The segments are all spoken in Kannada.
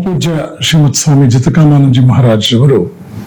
ಪೂಜ್ಯ ಶ್ರೀಮತ್ ಸ್ವಾಮಿ ಜಿತಕಾಮಾನಂದಜಿ ಮಹಾರಾಜರವರು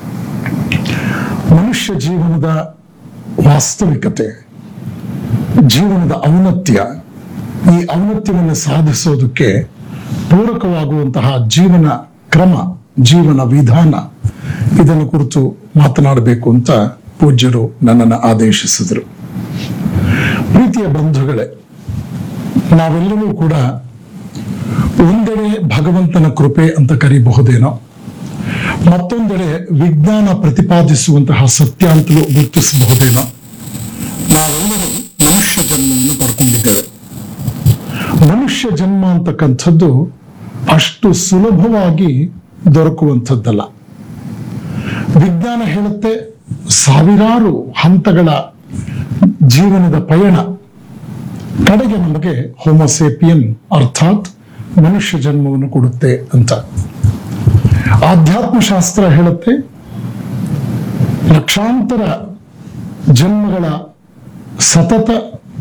ಮನುಷ್ಯ ಜೀವನದ ವಾಸ್ತವಿಕತೆ ಜೀವನದ ಔನ್ನತ್ಯ ಈ ಔನ್ನತ್ಯವನ್ನು ಸಾಧಿಸೋದಕ್ಕೆ ಪೂರಕವಾಗುವಂತಹ ಜೀವನ ಕ್ರಮ ಜೀವನ ವಿಧಾನ ಇದನ್ನು ಕುರಿತು ಮಾತನಾಡಬೇಕು ಅಂತ ಪೂಜ್ಯರು ನನ್ನನ್ನು ಆದೇಶಿಸಿದರು ಪ್ರೀತಿಯ ಬಂಧುಗಳೇ ನಾವೆಲ್ಲರೂ ಕೂಡ ಒಂದೆಡೆ ಭಗವಂತನ ಕೃಪೆ ಅಂತ ಕರಿಬಹುದೇನೋ ಮತ್ತೊಂದೆಡೆ ವಿಜ್ಞಾನ ಪ್ರತಿಪಾದಿಸುವಂತಹ ಸತ್ಯ ಅಂತಲೂ ಗುರುತಿಸಬಹುದೇನೋ ನಾವೆಲ್ಲರೂ ಮನುಷ್ಯ ಜನ್ಮವನ್ನು ಪಡ್ಕೊಂಡಿದ್ದೇವೆ ಮನುಷ್ಯ ಜನ್ಮ ಅಂತಕ್ಕಂಥದ್ದು ಅಷ್ಟು ಸುಲಭವಾಗಿ ದೊರಕುವಂಥದ್ದಲ್ಲ ವಿಜ್ಞಾನ ಹೇಳುತ್ತೆ ಸಾವಿರಾರು ಹಂತಗಳ ಜೀವನದ ಪಯಣ ಕಡೆಗೆ ನಮಗೆ ಹೋಮೋಸೇಪಿಯನ್ ಅರ್ಥಾತ್ ಮನುಷ್ಯ ಜನ್ಮವನ್ನು ಕೊಡುತ್ತೆ ಅಂತ ಆಧ್ಯಾತ್ಮ ಶಾಸ್ತ್ರ ಹೇಳುತ್ತೆ ಲಕ್ಷಾಂತರ ಜನ್ಮಗಳ ಸತತ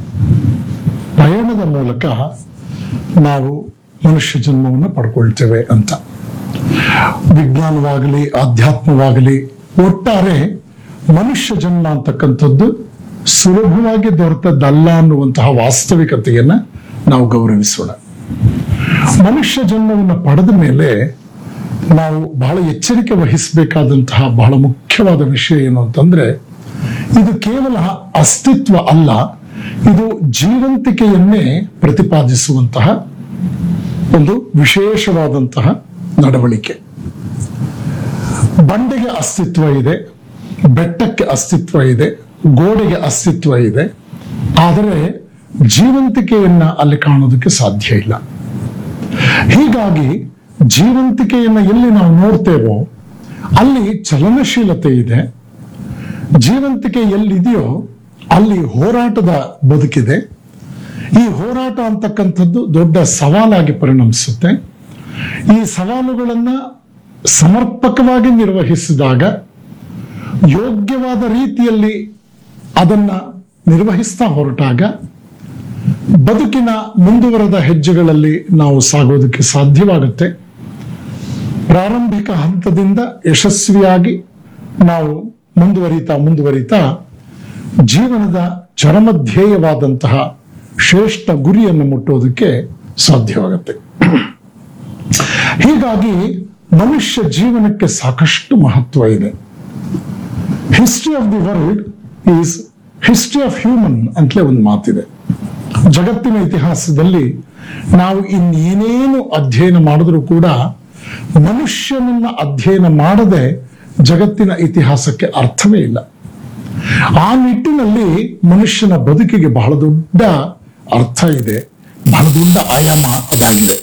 ಪಯಣದ ಮೂಲಕ ನಾವು ಮನುಷ್ಯ ಜನ್ಮವನ್ನು ಪಡ್ಕೊಳ್ತೇವೆ ಅಂತ ವಿಜ್ಞಾನವಾಗಲಿ ಆಧ್ಯಾತ್ಮವಾಗಲಿ ಒಟ್ಟಾರೆ ಮನುಷ್ಯ ಜನ್ಮ ಅಂತಕ್ಕಂಥದ್ದು ಸುಲಭವಾಗಿ ದೊರೆತದ್ದಲ್ಲ ಅನ್ನುವಂತಹ ವಾಸ್ತವಿಕತೆಯನ್ನ ನಾವು ಗೌರವಿಸೋಣ ಮನುಷ್ಯ ಜನ್ಮವನ್ನು ಪಡೆದ ಮೇಲೆ ನಾವು ಬಹಳ ಎಚ್ಚರಿಕೆ ವಹಿಸಬೇಕಾದಂತಹ ಬಹಳ ಮುಖ್ಯವಾದ ವಿಷಯ ಏನು ಅಂತಂದ್ರೆ ಇದು ಕೇವಲ ಅಸ್ತಿತ್ವ ಅಲ್ಲ ಇದು ಜೀವಂತಿಕೆಯನ್ನೇ ಪ್ರತಿಪಾದಿಸುವಂತಹ ಒಂದು ವಿಶೇಷವಾದಂತಹ ನಡವಳಿಕೆ ಬಂಡೆಗೆ ಅಸ್ತಿತ್ವ ಇದೆ ಬೆಟ್ಟಕ್ಕೆ ಅಸ್ತಿತ್ವ ಇದೆ ಗೋಡೆಗೆ ಅಸ್ತಿತ್ವ ಇದೆ ಆದರೆ ಜೀವಂತಿಕೆಯನ್ನ ಅಲ್ಲಿ ಕಾಣೋದಕ್ಕೆ ಸಾಧ್ಯ ಇಲ್ಲ ಹೀಗಾಗಿ ಜೀವಂತಿಕೆಯನ್ನ ಎಲ್ಲಿ ನಾವು ನೋಡ್ತೇವೋ ಅಲ್ಲಿ ಚಲನಶೀಲತೆ ಇದೆ ಜೀವಂತಿಕೆ ಎಲ್ಲಿದೆಯೋ ಅಲ್ಲಿ ಹೋರಾಟದ ಬದುಕಿದೆ ಈ ಹೋರಾಟ ಅಂತಕ್ಕಂಥದ್ದು ದೊಡ್ಡ ಸವಾಲಾಗಿ ಪರಿಣಮಿಸುತ್ತೆ ಈ ಸವಾಲುಗಳನ್ನ ಸಮರ್ಪಕವಾಗಿ ನಿರ್ವಹಿಸಿದಾಗ ಯೋಗ್ಯವಾದ ರೀತಿಯಲ್ಲಿ ಅದನ್ನ ನಿರ್ವಹಿಸ್ತಾ ಹೊರಟಾಗ ಬದುಕಿನ ಮುಂದುವರೆದ ಹೆಜ್ಜೆಗಳಲ್ಲಿ ನಾವು ಸಾಗೋದಕ್ಕೆ ಸಾಧ್ಯವಾಗುತ್ತೆ ಪ್ರಾರಂಭಿಕ ಹಂತದಿಂದ ಯಶಸ್ವಿಯಾಗಿ ನಾವು ಮುಂದುವರಿತಾ ಮುಂದುವರಿತಾ ಜೀವನದ ಚರಮಧ್ಯೇಯವಾದಂತಹ ಶ್ರೇಷ್ಠ ಗುರಿಯನ್ನು ಮುಟ್ಟೋದಕ್ಕೆ ಸಾಧ್ಯವಾಗುತ್ತೆ ಹೀಗಾಗಿ ಮನುಷ್ಯ ಜೀವನಕ್ಕೆ ಸಾಕಷ್ಟು ಮಹತ್ವ ಇದೆ history of the world is history of human ಅಂತಲೇ ಒಂದು ಮಾತಿದೆ ಜಗತ್ತಿನ ಇತಿಹಾಸದಲ್ಲಿ ನಾವು ಇನ್ನೇನೇನು ಅಧ್ಯಯನ ಮಾಡಿದ್ರೂ ಕೂಡ ಮನುಷ್ಯನನ್ನ ಅಧ್ಯಯನ ಮಾಡದೆ ಜಗತ್ತಿನ ಇತಿಹಾಸಕ್ಕೆ ಅರ್ಥವೇ ಇಲ್ಲ ಆ ನಿಟ್ಟಿನಲ್ಲಿ ಮನುಷ್ಯನ ಬದುಕಿಗೆ ಬಹಳ ದೊಡ್ಡ ಅರ್ಥ ಇದೆ ಬಹಳ ದೊಡ್ಡ ಆಯಾಮ ಅದಾಗಿದೆ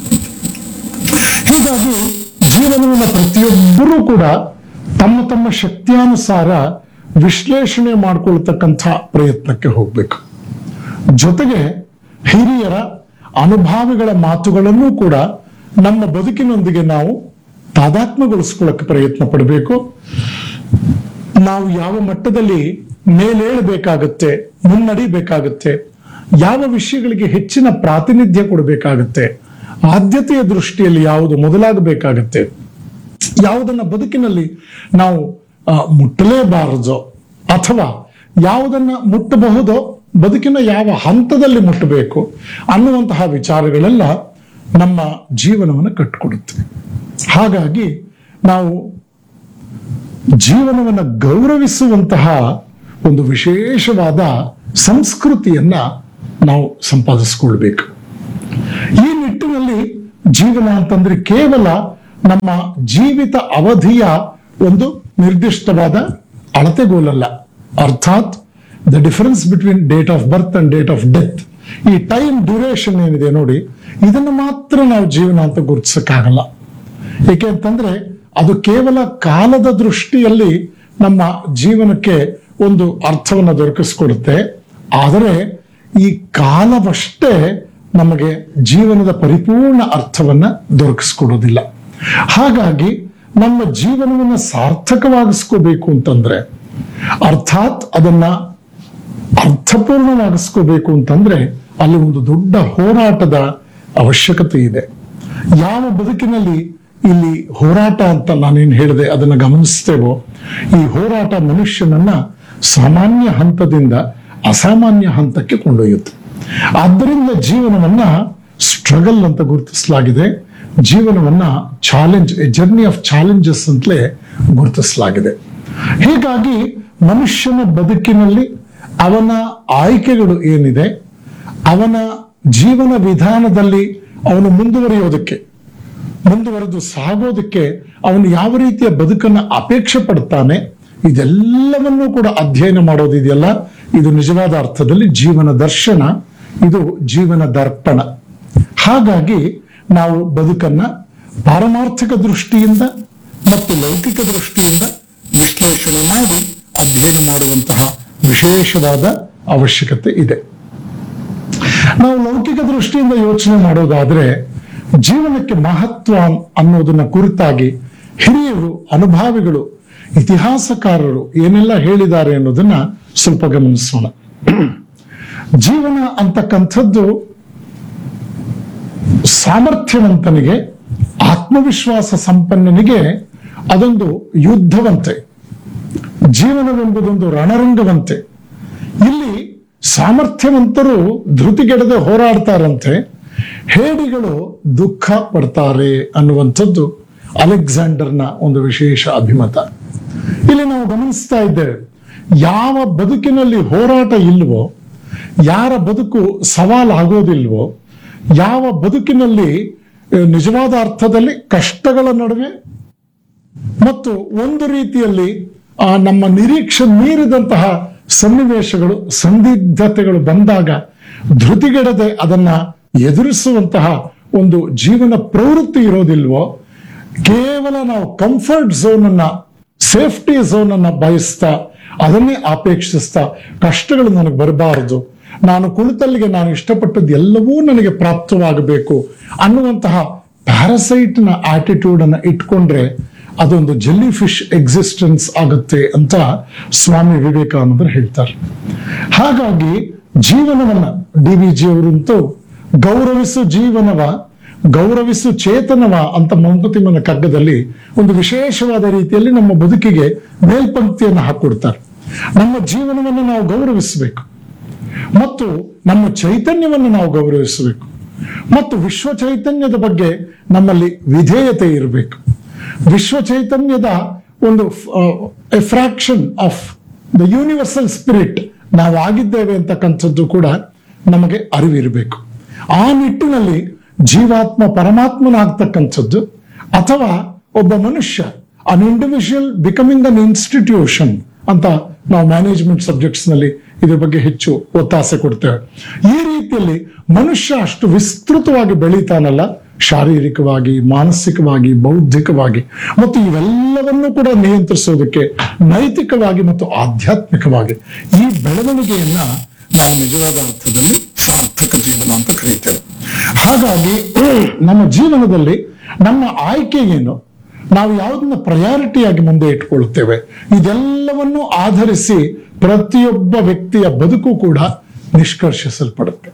ಹೀಗಾಗಿ ಜೀವನವನ್ನು ಪ್ರತಿಯೊಬ್ಬರೂ ಕೂಡ ತಮ್ಮ ತಮ್ಮ ಶಕ್ತಿಯಾನುಸಾರ ವಿಶ್ಲೇಷಣೆ ಮಾಡಿಕೊಳ್ತಕ್ಕಂಥ ಪ್ರಯತ್ನಕ್ಕೆ ಹೋಗ್ಬೇಕು ಜೊತೆಗೆ ಹಿರಿಯರ ಅನುಭಾವಿಗಳ ಮಾತುಗಳನ್ನು ಕೂಡ ನಮ್ಮ ಬದುಕಿನೊಂದಿಗೆ ನಾವು ತಾದಾತ್ಮ್ಯಗೊಳಿಸ್ಕೊಳ್ಳಕ್ಕೆ ಪ್ರಯತ್ನ ಪಡಬೇಕು ನಾವು ಯಾವ ಮಟ್ಟದಲ್ಲಿ ಮೇಲೇಳಬೇಕಾಗತ್ತೆ ಮುನ್ನಡಿಬೇಕಾಗತ್ತೆ ಯಾವ ವಿಷಯಗಳಿಗೆ ಹೆಚ್ಚಿನ ಪ್ರಾತಿನಿಧ್ಯ ಕೊಡಬೇಕಾಗತ್ತೆ ಆದ್ಯತೆಯ ದೃಷ್ಟಿಯಲ್ಲಿ ಯಾವುದು ಮೊದಲಾಗಬೇಕಾಗತ್ತೆ ಯಾವುದನ್ನ ಬದುಕಿನಲ್ಲಿ ನಾವು ಆ, ಮುಟ್ಟಲೇಬಾರದೋ ಅಥವಾ ಯಾವುದನ್ನ ಮುಟ್ಟಬಹುದೋ ಬದುಕಿನ ಯಾವ ಹಂತದಲ್ಲಿ ಮುಟ್ಟಬೇಕು ಅನ್ನುವಂತಹ ವಿಚಾರಗಳೆಲ್ಲ ನಮ್ಮ ಜೀವನವನ್ನು ಕಟ್ಟಿಕೊಡುತ್ತೆ ಹಾಗಾಗಿ ನಾವು ಜೀವನವನ್ನು ಗೌರವಿಸುವಂತಹ ಒಂದು ವಿಶೇಷವಾದ ಸಂಸ್ಕೃತಿಯನ್ನ ನಾವು ಸಂಪಾದಿಸಿಕೊಳ್ಬೇಕು ಈ ನಿಟ್ಟಿನಲ್ಲಿ ಜೀವನ ಅಂತಂದ್ರೆ ಕೇವಲ ನಮ್ಮ ಜೀವಿತ ಅವಧಿಯ ಒಂದು ನಿರ್ದಿಷ್ಟವಾದ ಅಳತೆಗೋಲಲ್ಲ ಅರ್ಥಾತ್ the difference between date of birth and date of death ಈ ಟೈಮ್ ಡ್ಯೂರೇಷನ್ ಏನಿದೆ ನೋಡಿ ಇದನ್ನು ಮಾತ್ರ ನಾವು ಜೀವನ ಅಂತ ಗುರುತಿಸಕ್ಕಾಗಲ್ಲ ಏಕೆ ಅಂತಂದ್ರೆ ಅದು ಕೇವಲ ಕಾಲದ ದೃಷ್ಟಿಯಲ್ಲಿ ನಮ್ಮ ಜೀವನಕ್ಕೆ ಒಂದು ಅರ್ಥವನ್ನು ದೊರಕಿಸ್ಕೊಡುತ್ತೆ ಆದರೆ ಈ ಕಾಲವಷ್ಟೇ ನಮಗೆ ಜೀವನದ ಪರಿಪೂರ್ಣ ಅರ್ಥವನ್ನ ದೊರಕಿಸ್ಕೊಡೋದಿಲ್ಲ ಹಾಗಾಗಿ ನಮ್ಮ ಜೀವನವನ್ನು ಸಾರ್ಥಕವಾಗಿಸ್ಕೋಬೇಕು ಅಂತಂದ್ರೆ ಅರ್ಥಾತ್ ಅದನ್ನ ಅರ್ಥಪೂರ್ಣವಾಗಿಸ್ಕೋಬೇಕು ಅಂತಂದ್ರೆ ಅಲ್ಲಿ ಒಂದು ದೊಡ್ಡ ಹೋರಾಟದ ಅವಶ್ಯಕತೆ ಇದೆ ಯಾವ ಬದುಕಿನಲ್ಲಿ ಇಲ್ಲಿ ಹೋರಾಟ ಅಂತ ನಾನೇನು ಹೇಳಿದೆ ಅದನ್ನು ಗಮನಿಸ್ತೇವೋ ಈ ಹೋರಾಟ ಮನುಷ್ಯನನ್ನ ಸಾಮಾನ್ಯ ಹಂತದಿಂದ ಅಸಾಮಾನ್ಯ ಹಂತಕ್ಕೆ ಕೊಂಡೊಯ್ಯುತ್ತೆ ಆದ್ದರಿಂದ ಜೀವನವನ್ನ ಸ್ಟ್ರಗಲ್ ಅಂತ ಗುರುತಿಸಲಾಗಿದೆ ಜೀವನವನ್ನ ಚಾಲೆಂಜ್ ಜರ್ನಿ ಆಫ್ ಚಾಲೆಂಜಸ್ ಅಂತಲೇ ಗುರುತಿಸಲಾಗಿದೆ ಹೀಗಾಗಿ ಮನುಷ್ಯನ ಬದುಕಿನಲ್ಲಿ ಅವನ ಆಯ್ಕೆಗಳು ಏನಿದೆ ಅವನ ಜೀವನ ವಿಧಾನದಲ್ಲಿ ಅವನು ಮುಂದುವರಿಯೋದಕ್ಕೆ ಮುಂದುವರೆದು ಸಾಗೋದಕ್ಕೆ ಅವನು ಯಾವ ರೀತಿಯ ಬದುಕನ್ನು ಅಪೇಕ್ಷೆ ಪಡ್ತಾನೆ ಇದೆಲ್ಲವನ್ನೂ ಕೂಡ ಅಧ್ಯಯನ ಮಾಡೋದಿದೆಯಲ್ಲ ಇದು ನಿಜವಾದ ಅರ್ಥದಲ್ಲಿ ಜೀವನ ದರ್ಶನ ಇದು ಜೀವನ ದರ್ಪಣ ಹಾಗಾಗಿ ನಾವು ಬದುಕನ್ನ ಪಾರಮಾರ್ಥಿಕ ದೃಷ್ಟಿಯಿಂದ ಮತ್ತು ಲೌಕಿಕ ದೃಷ್ಟಿಯಿಂದ ವಿಶ್ಲೇಷಣೆ ಮಾಡಿ ಅಧ್ಯಯನ ಮಾಡುವಂತಹ ವಿಶೇಷವಾದ ಅವಶ್ಯಕತೆ ಇದೆ ನಾವು ಲೌಕಿಕ ದೃಷ್ಟಿಯಿಂದ ಯೋಚನೆ ಮಾಡೋದಾದ್ರೆ ಜೀವನಕ್ಕೆ ಮಹತ್ವ ಅನ್ನೋದನ್ನ ಕುರಿತಾಗಿ ಹಿರಿಯರು ಅನುಭಾವಿಗಳು ಇತಿಹಾಸಕಾರರು ಏನೆಲ್ಲ ಹೇಳಿದ್ದಾರೆ ಅನ್ನೋದನ್ನ ಸ್ವಲ್ಪ ಗಮನಿಸೋಣ ಜೀವನ ಅಂತಕ್ಕಂಥದ್ದು ಸಾಮರ್ಥ್ಯವಂತನಿಗೆ ಆತ್ಮವಿಶ್ವಾಸ ಸಂಪನ್ನನಿಗೆ ಅದೊಂದು ಯುದ್ಧವಂತೆ ಜೀವನವೆಂಬುದೊಂದು ರಣರಂಗವಂತೆ ಇಲ್ಲಿ ಸಾಮರ್ಥ್ಯವಂತರು ಧೃತಿಗೆಡದೆ ಹೋರಾಡ್ತಾರಂತೆ ಹೇಡಿಗಳು ದುಃಖ ಪಡ್ತಾರೆ ಅನ್ನುವಂಥದ್ದು ಅಲೆಕ್ಸಾಂಡರ್ನ ಒಂದು ವಿಶೇಷ ಅಭಿಮತ ಇಲ್ಲಿ ನಾವು ಗಮನಿಸ್ತಾ ಇದ್ದೇವೆ ಯಾವ ಬದುಕಿನಲ್ಲಿ ಹೋರಾಟ ಇಲ್ವೋ ಯಾರ ಬದುಕು ಸವಾಲಾಗೋದಿಲ್ವೋ ಯಾವ ಬದುಕಿನಲ್ಲಿ ಆ, ನಿಜವಾದ ಅರ್ಥದಲ್ಲಿ ಕಷ್ಟಗಳ ನಡುವೆ ಮತ್ತು ಒಂದು ರೀತಿಯಲ್ಲಿ ಆ ನಮ್ಮ ನಿರೀಕ್ಷೆ ಮೀರಿದಂತಹ ಸನ್ನಿವೇಶಗಳು ಸಂದಿಗ್ಧತೆಗಳು ಬಂದಾಗ ಧೃತಿಗೆಡದೆ ಅದನ್ನ ಎದುರಿಸುವಂತಹ ಒಂದು ಜೀವನ ಪ್ರವೃತ್ತಿ ಇರೋದಿಲ್ವೋ ಕೇವಲ ನಾವು ಕಂಫರ್ಟ್ ಝೋನ್ ಅನ್ನ ಸೇಫ್ಟಿ ಝೋನ್ ಅನ್ನ ಬಯಸ್ತಾ ಅದನ್ನೇ ಅಪೇಕ್ಷಿಸ್ತಾ ಕಷ್ಟಗಳು ನನಗೆ ಬರಬಾರದು ನಾನು ಕುಳಿತಲ್ಲಿಗೆ ನಾನು ಇಷ್ಟಪಟ್ಟದ್ದು ಎಲ್ಲವೂ ನನಗೆ ಪ್ರಾಪ್ತವಾಗಬೇಕು ಅನ್ನುವಂತಹ ಪ್ಯಾರಸೈಟ್ನ ಆಟಿಟ್ಯೂಡ್ ಅನ್ನ ಇಟ್ಕೊಂಡ್ರೆ ಅದೊಂದು ಜೆಲ್ಲಿ ಫಿಶ್ ಎಕ್ಸಿಸ್ಟೆನ್ಸ್ ಆಗುತ್ತೆ ಅಂತ ಸ್ವಾಮಿ ವಿವೇಕಾನಂದರು ಹೇಳ್ತಾರೆ ಹಾಗಾಗಿ ಜೀವನವನ್ನ ಡಿ ವಿ ಜಿ ಅವರಂತೂ ಗೌರವಿಸು ಜೀವನವ ಗೌರವಿಸು ಚೇತನವ ಅಂತ ಮಂಕುತಿಮ್ಮನ ಕಗ್ಗದಲ್ಲಿ ಒಂದು ವಿಶೇಷವಾದ ರೀತಿಯಲ್ಲಿ ನಮ್ಮ ಬದುಕಿಗೆ ಮೇಲ್ಪಂಕ್ತಿಯನ್ನು ಹಾಕೊಡ್ತಾರೆ ನಮ್ಮ ಜೀವನವನ್ನು ನಾವು ಗೌರವಿಸಬೇಕು ಮತ್ತು ನಮ್ಮ ಚೈತನ್ಯವನ್ನು ನಾವು ಗೌರವಿಸಬೇಕು ಮತ್ತು ವಿಶ್ವ ಚೈತನ್ಯದ ಬಗ್ಗೆ ನಮ್ಮಲ್ಲಿ ವಿಧೇಯತೆ ಇರಬೇಕು ವಿಶ್ವ ಚೈತನ್ಯದ ಒಂದು fraction of the universal spirit ನಾವು ಆಗಿದ್ದೇವೆ ಅಂತಕ್ಕಂಥದ್ದು ಕೂಡ ನಮಗೆ ಅರಿವಿರಬೇಕು ಆ ನಿಟ್ಟಿನಲ್ಲಿ ಜೀವಾತ್ಮ ಪರಮಾತ್ಮನಾಗ್ತಕ್ಕಂಥದ್ದು ಅಥವಾ ಒಬ್ಬ ಮನುಷ್ಯ an individual becoming an institution ಅಂತ ನಾವು ಮ್ಯಾನೇಜ್ಮೆಂಟ್ ಸಬ್ಜೆಕ್ಟ್ಸ್ ನಲ್ಲಿ ಇದ್ರ ಬಗ್ಗೆ ಹೆಚ್ಚು ಒತ್ತಾಸೆ ಕೊಡ್ತೇವೆ ಈ ರೀತಿಯಲ್ಲಿ ಮನುಷ್ಯ ಅಷ್ಟು ವಿಸ್ತೃತವಾಗಿ ಬೆಳೀತಾನಲ್ಲ ಶಾರೀರಿಕವಾಗಿ ಮಾನಸಿಕವಾಗಿ ಬೌದ್ಧಿಕವಾಗಿ ಮತ್ತು ಇವೆಲ್ಲವನ್ನೂ ಕೂಡ ನಿಯಂತ್ರಿಸೋದಕ್ಕೆ ನೈತಿಕವಾಗಿ ಮತ್ತು ಆಧ್ಯಾತ್ಮಿಕವಾಗಿ ಈ ಬೆಳವಣಿಗೆಯನ್ನ ನಾವು ನಿಜವಾದ ಅರ್ಥದಲ್ಲಿ ಸಾರ್ಥಕ ಜೀವನ ಅಂತ ಕರೀತೇವೆ ಹಾಗಾಗಿ ನಮ್ಮ ಜೀವನದಲ್ಲಿ ನಮ್ಮ ಆಯ್ಕೆ ಏನು ನಾವು ಯಾವುದನ್ನ ಪ್ರಯಾರಿಟಿಯಾಗಿ ಮುಂದೆ ಇಟ್ಕೊಳ್ಳುತ್ತೇವೆ ಇದೆಲ್ಲವನ್ನು ಆಧರಿಸಿ ಪ್ರತಿಯೊಬ್ಬ ವ್ಯಕ್ತಿಯ ಬದುಕು ಕೂಡ ನಿಷ್ಕರ್ಷಿಸಲ್ಪಡುತ್ತೆ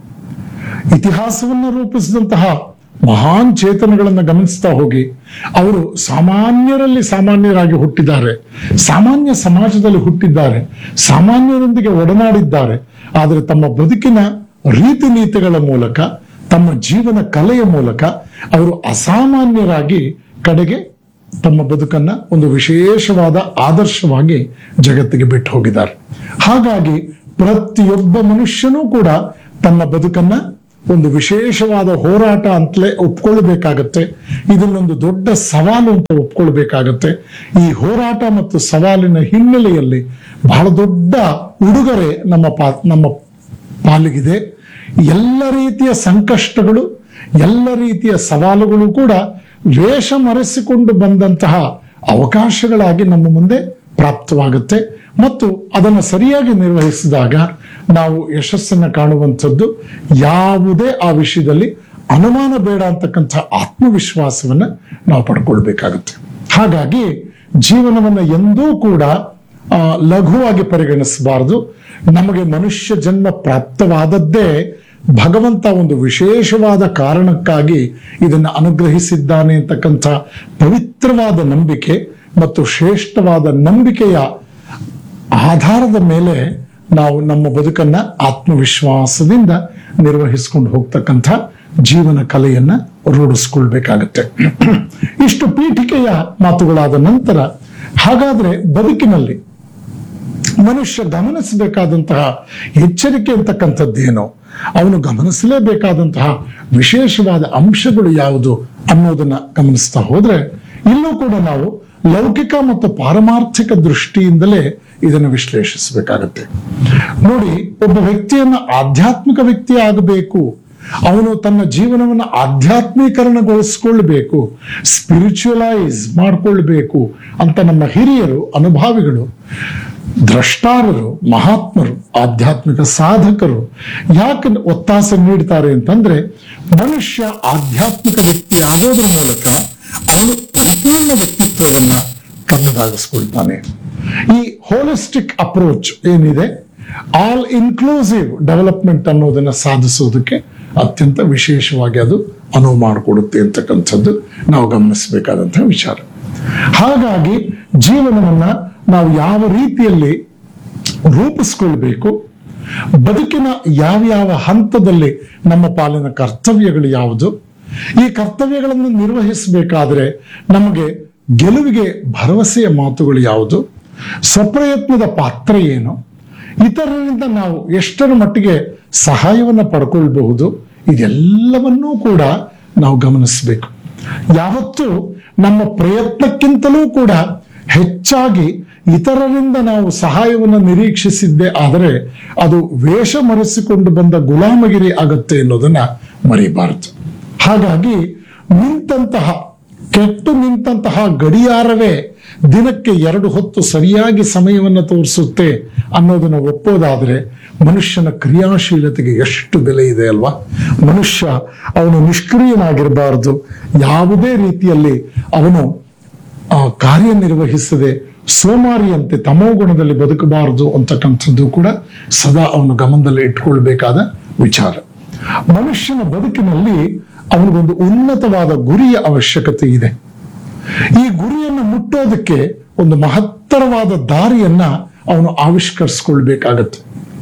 ಇತಿಹಾಸವನ್ನು ರೂಪಿಸಿದಂತಹ ಮಹಾನ್ ಚೇತನಗಳನ್ನು ಗಮನಿಸ್ತಾ ಹೋಗಿ ಅವರು ಸಾಮಾನ್ಯರಲ್ಲಿ ಸಾಮಾನ್ಯರಾಗಿ ಹುಟ್ಟಿದ್ದಾರೆ ಸಾಮಾನ್ಯ ಸಮಾಜದಲ್ಲಿ ಹುಟ್ಟಿದ್ದಾರೆ ಸಾಮಾನ್ಯರೊಂದಿಗೆ ಒಡನಾಡಿದ್ದಾರೆ ಆದರೆ ತಮ್ಮ ಬದುಕಿನ ರೀತಿ ನೀತಿಗಳ ಮೂಲಕ ತಮ್ಮ ಜೀವನ ಕಲೆಯ ಮೂಲಕ ಅವರು ಅಸಾಮಾನ್ಯರಾಗಿ ಕಡೆಗೆ ತಮ್ಮ ಬದುಕನ್ನ ಒಂದು ವಿಶೇಷವಾದ ಆದರ್ಶವಾಗಿ ಜಗತ್ತಿಗೆ ಬಿಟ್ಟು ಹೋಗಿದ್ದಾರೆ ಹಾಗಾಗಿ ಪ್ರತಿಯೊಬ್ಬ ಮನುಷ್ಯನೂ ಕೂಡ ತನ್ನ ಬದುಕನ್ನ ಒಂದು ವಿಶೇಷವಾದ ಹೋರಾಟ ಅಂತಲೇ ಒಪ್ಕೊಳ್ಬೇಕಾಗತ್ತೆ ಇದನ್ನೊಂದು ದೊಡ್ಡ ಸವಾಲು ಅಂತ ಒಪ್ಕೊಳ್ಬೇಕಾಗತ್ತೆ ಈ ಹೋರಾಟ ಮತ್ತು ಸವಾಲಿನ ಹಿನ್ನೆಲೆಯಲ್ಲಿ ಬಹಳ ದೊಡ್ಡ ಉಡುಗೊರೆ ನಮ್ಮ ಪಾ ನಮ್ಮ ಪಾಲಿಗಿದೆ ಎಲ್ಲ ರೀತಿಯ ಸಂಕಷ್ಟಗಳು ಎಲ್ಲ ರೀತಿಯ ಸವಾಲುಗಳು ಕೂಡ ವೇಷ ಮರೆಸಿಕೊಂಡು ಬಂದಂತಹ ಅವಕಾಶಗಳಾಗಿ ನಮ್ಮ ಮುಂದೆ ಪ್ರಾಪ್ತವಾಗುತ್ತೆ ಮತ್ತು ಅದನ್ನು ಸರಿಯಾಗಿ ನಿರ್ವಹಿಸಿದಾಗ ನಾವು ಯಶಸ್ಸನ್ನು ಕಾಣುವಂಥದ್ದು ಯಾವುದೇ ಆ ವಿಷಯದಲ್ಲಿ ಅನುಮಾನ ಬೇಡ ಅಂತಕ್ಕಂಥ ಆತ್ಮವಿಶ್ವಾಸವನ್ನ ನಾವು ಪಡ್ಕೊಳ್ಬೇಕಾಗುತ್ತೆ ಹಾಗಾಗಿ ಜೀವನವನ್ನ ಎಂದೂ ಕೂಡ ಆ, ಲಘುವಾಗಿ ಪರಿಗಣಿಸಬಾರದು ನಮಗೆ ಮನುಷ್ಯ ಜನ್ಮ ಪ್ರಾಪ್ತವಾದದ್ದೇ ಭಗವಂತ ಒಂದು ವಿಶೇಷವಾದ ಕಾರಣಕ್ಕಾಗಿ ಇದನ್ನು ಅನುಗ್ರಹಿಸಿದ್ದಾನೆ ಅಂತಕ್ಕಂಥ ಪವಿತ್ರವಾದ ನಂಬಿಕೆ ಮತ್ತು ಶ್ರೇಷ್ಠವಾದ ನಂಬಿಕೆಯ ಆಧಾರದ ಮೇಲೆ ನಾವು ನಮ್ಮ ಬದುಕನ್ನ ಆತ್ಮವಿಶ್ವಾಸದಿಂದ ನಿರ್ವಹಿಸ್ಕೊಂಡು ಹೋಗ್ತಕ್ಕಂಥ ಜೀವನ ಕಲೆಯನ್ನ ರೂಢಿಸ್ಕೊಳ್ಬೇಕಾಗತ್ತೆ ಇಷ್ಟು ಪೀಠಿಕೆಯ ಮಾತುಗಳಾದ ನಂತರ ಹಾಗಾದ್ರೆ ಬದುಕಿನಲ್ಲಿ ಮನುಷ್ಯ ಗಮನಿಸಬೇಕಾದಂತಹ ಎಚ್ಚರಿಕೆ ಅಂತಕ್ಕಂಥದ್ದೇನು ಅವನು ಗಮನಿಸಲೇಬೇಕಾದಂತಹ ವಿಶೇಷವಾದ ಅಂಶಗಳು ಯಾವುದು ಅನ್ನೋದನ್ನ ಗಮನಿಸ್ತಾ ಹೋದ್ರೆ ಇಲ್ಲೂ ಕೂಡ ನಾವು ಲೌಕಿಕ ಮತ್ತು ಪಾರಮಾರ್ಥಿಕ ದೃಷ್ಟಿಯಿಂದಲೇ ಇದನ್ನು ವಿಶ್ಲೇಷಿಸಬೇಕಾಗತ್ತೆ ನೋಡಿ ಒಬ್ಬ ವ್ಯಕ್ತಿಯನ್ನ ಆಧ್ಯಾತ್ಮಿಕ ವ್ಯಕ್ತಿ ಆಗಬೇಕು ಅವನು ತನ್ನ ಜೀವನವನ್ನು ಆಧ್ಯಾತ್ಮೀಕರಣಗೊಳಿಸ್ಕೊಳ್ಬೇಕು ಸ್ಪಿರಿಚುವಲೈಸ್ ಮಾಡ್ಕೊಳ್ಬೇಕು ಅಂತ ನಮ್ಮ ಹಿರಿಯರು ಅನುಭಾವಿಗಳು ದ್ರಷ್ಟಾರರು ಮಹಾತ್ಮರು ಆಧ್ಯಾತ್ಮಿಕ ಸಾಧಕರು ಯಾಕೆ ಒತ್ತಾಸೆ ನೀಡ್ತಾರೆ ಅಂತಂದ್ರೆ ಮನುಷ್ಯ ಆಧ್ಯಾತ್ಮಿಕ ವ್ಯಕ್ತಿ ಆಗೋದ್ರ ಮೂಲಕ ಅವನು ಪರಿಪೂರ್ಣ ವ್ಯಕ್ತಿತ್ವವನ್ನ ತನ್ನದಾಗಿಸ್ಕೊಳ್ತಾನೆ ಈ ಹೋಲಿಸ್ಟಿಕ್ ಅಪ್ರೋಚ್ ಏನಿದೆ ಆಲ್ ಇನ್ಕ್ಲೂಸಿವ್ ಡೆವಲಪ್ಮೆಂಟ್ ಅನ್ನೋದನ್ನ ಸಾಧಿಸೋದಕ್ಕೆ ಅತ್ಯಂತ ವಿಶೇಷವಾಗಿ ಅದು ಅನುವು ಮಾಡಿಕೊಡುತ್ತೆ ಅಂತಕ್ಕಂಥದ್ದು ನಾವು ಗಮನಿಸಬೇಕಾದಂತಹ ವಿಚಾರ ಹಾಗಾಗಿ ಜೀವನವನ್ನ ನಾವು ಯಾವ ರೀತಿಯಲ್ಲಿ ರೂಪಿಸ್ಕೊಳ್ಬೇಕು ಬದುಕಿನ ಯಾವ್ಯಾವ ಹಂತದಲ್ಲಿ ನಮ್ಮ ಪಾಲಿನ ಕರ್ತವ್ಯಗಳು ಯಾವುದು ಈ ಕರ್ತವ್ಯಗಳನ್ನು ನಿರ್ವಹಿಸಬೇಕಾದ್ರೆ ನಮಗೆ ಗೆಲುವಿಗೆ ಭರವಸೆಯ ಮಾತುಗಳು ಯಾವುದು ಸ್ವಪ್ರಯತ್ನದ ಪಾತ್ರ ಏನು ಇತರರಿಂದ ನಾವು ಎಷ್ಟರ ಮಟ್ಟಿಗೆ ಸಹಾಯವನ್ನು ಪಡ್ಕೊಳ್ಬಹುದು ಇದೆಲ್ಲವನ್ನೂ ಕೂಡ ನಾವು ಗಮನಿಸಬೇಕು ಯಾವತ್ತೂ ನಮ್ಮ ಪ್ರಯತ್ನಕ್ಕಿಂತಲೂ ಕೂಡ ಹೆಚ್ಚಾಗಿ ಇತರರಿಂದ ನಾವು ಸಹಾಯವನ್ನು ನಿರೀಕ್ಷಿಸಿದ್ದೇ ಆದರೆ ಅದು ವೇಷ ಮರೆಸಿಕೊಂಡು ಬಂದ ಗುಲಾಮಗಿರಿ ಆಗತ್ತೆ ಅನ್ನೋದನ್ನ ಮರಿಬಾರದು ಹಾಗಾಗಿ ನಿಂತಹ ಕೆಟ್ಟು ನಿಂತಹ ಗಡಿಯಾರವೇ ದಿನಕ್ಕೆ ಎರಡು ಹೊತ್ತು ಸರಿಯಾಗಿ ಸಮಯವನ್ನು ತೋರಿಸುತ್ತೆ ಅನ್ನೋದನ್ನು ಒಪ್ಪೋದಾದ್ರೆ ಮನುಷ್ಯನ ಕ್ರಿಯಾಶೀಲತೆಗೆ ಎಷ್ಟು ಬೆಲೆ ಇದೆ ಅಲ್ವಾ ಮನುಷ್ಯ ಅವನು ನಿಷ್ಕ್ರಿಯನಾಗಿರಬಾರದು ಯಾವುದೇ ರೀತಿಯಲ್ಲಿ ಅವನು ಆ, ಕಾರ್ಯನಿರ್ವಹಿಸದೆ ಸೋಮಾರಿಯಂತೆ ತಮೋಗುಣದಲ್ಲಿ ಬದುಕಬಾರದು ಅಂತಕ್ಕಂಥದ್ದು ಕೂಡ ಸದಾ ಅವನು ಗಮನದಲ್ಲಿ ಇಟ್ಕೊಳ್ಬೇಕಾದ ವಿಚಾರ ಮನುಷ್ಯನ ಬದುಕಿನಲ್ಲಿ ಅವನಿಗೊಂದು ಉನ್ನತವಾದ ಗುರಿಯ ಅವಶ್ಯಕತೆ ಇದೆ ಈ ಗುರಿಯನ್ನು ಮುಟ್ಟೋದಕ್ಕೆ ಒಂದು ಮಹತ್ತರವಾದ ದಾರಿಯನ್ನ ಅವನು ಆವಿಷ್ಕರಿಸ್ಕೊಳ್ಬೇಕಾಗತ್ತೆ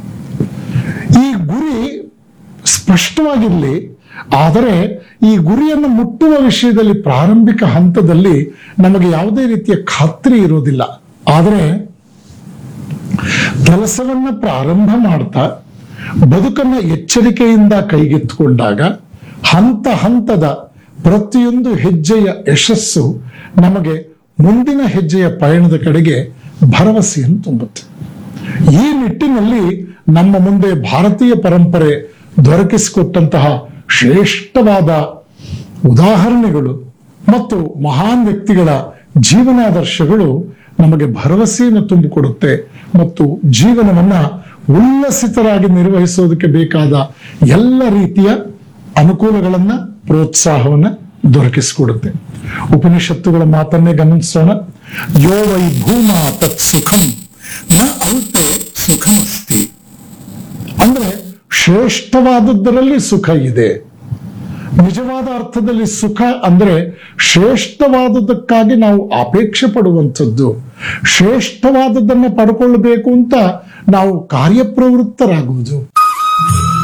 ಈ ಗುರಿ ಸ್ಪಷ್ಟವಾಗಿರಲಿ ಆದರೆ ಈ ಗುರಿಯನ್ನು ಮುಟ್ಟುವ ವಿಷಯದಲ್ಲಿ ಪ್ರಾರಂಭಿಕ ಹಂತದಲ್ಲಿ ನಮಗೆ ಯಾವುದೇ ರೀತಿಯ ಖಾತ್ರಿ ಇರೋದಿಲ್ಲ ಆದರೆ ಕೆಲಸವನ್ನ ಪ್ರಾರಂಭ ಮಾಡ್ತಾ ಬದುಕನ್ನ ಎಚ್ಚರಿಕೆಯಿಂದ ಕೈಗೆತ್ತಿಕೊಂಡಾಗ ಹಂತ ಹಂತದ ಪ್ರತಿಯೊಂದು ಹೆಜ್ಜೆಯ ಯಶಸ್ಸು ನಮಗೆ ಮುಂದಿನ ಹೆಜ್ಜೆಯ ಪಯಣದ ಕಡೆಗೆ ಭರವಸೆಯನ್ನು ತುಂಬುತ್ತೆ ಈ ನಿಟ್ಟಿನಲ್ಲಿ ನಮ್ಮ ಮುಂದೆ ಭಾರತೀಯ ಪರಂಪರೆ ದೊರಕಿಸಿಕೊಟ್ಟಂತಹ ಶ್ರೇಷ್ಠವಾದ ಉದಾಹರಣೆಗಳು ಮತ್ತು ಮಹಾನ್ ವ್ಯಕ್ತಿಗಳ ಜೀವನಾದರ್ಶಗಳು ನಮಗೆ ಭರವಸೆಯನ್ನು ತುಂಬಿಕೊಡುತ್ತೆ ಮತ್ತು ಜೀವನವನ್ನ ಉಲ್ಲಸಿತರಾಗಿ ನಿರ್ವಹಿಸೋದಕ್ಕೆ ಬೇಕಾದ ಎಲ್ಲ ರೀತಿಯ ಅನುಕೂಲಗಳನ್ನ ಪ್ರೋತ್ಸಾಹವನ್ನ ದೊರಕಿಸಿಕೊಡುತ್ತೆ ಉಪನಿಷತ್ತುಗಳ ಮಾತನ್ನೇ ಗಮನಿಸೋಣ ಯೋ ವೈ ಭೂಮಾ ತತ್ ಸುಖಂ ನ ಅಲ್ಪೆ ಸುಖಮಸ್ತಿ ಅಂದ್ರೆ ಶ್ರೇಷ್ಠವಾದದ್ದರಲ್ಲಿ ಸುಖ ಇದೆ ನಿಜವಾದ ಅರ್ಥದಲ್ಲಿ ಸುಖ ಅಂದ್ರೆ ಶ್ರೇಷ್ಠವಾದದ್ದಕ್ಕಾಗಿ ನಾವು ಅಪೇಕ್ಷೆ ಪಡುವಂಥದ್ದು ಶ್ರೇಷ್ಠವಾದದ್ದನ್ನ ಪಡ್ಕೊಳ್ಬೇಕು ಅಂತ ನಾವು ಕಾರ್ಯಪ್ರವೃತ್ತರಾಗುವುದು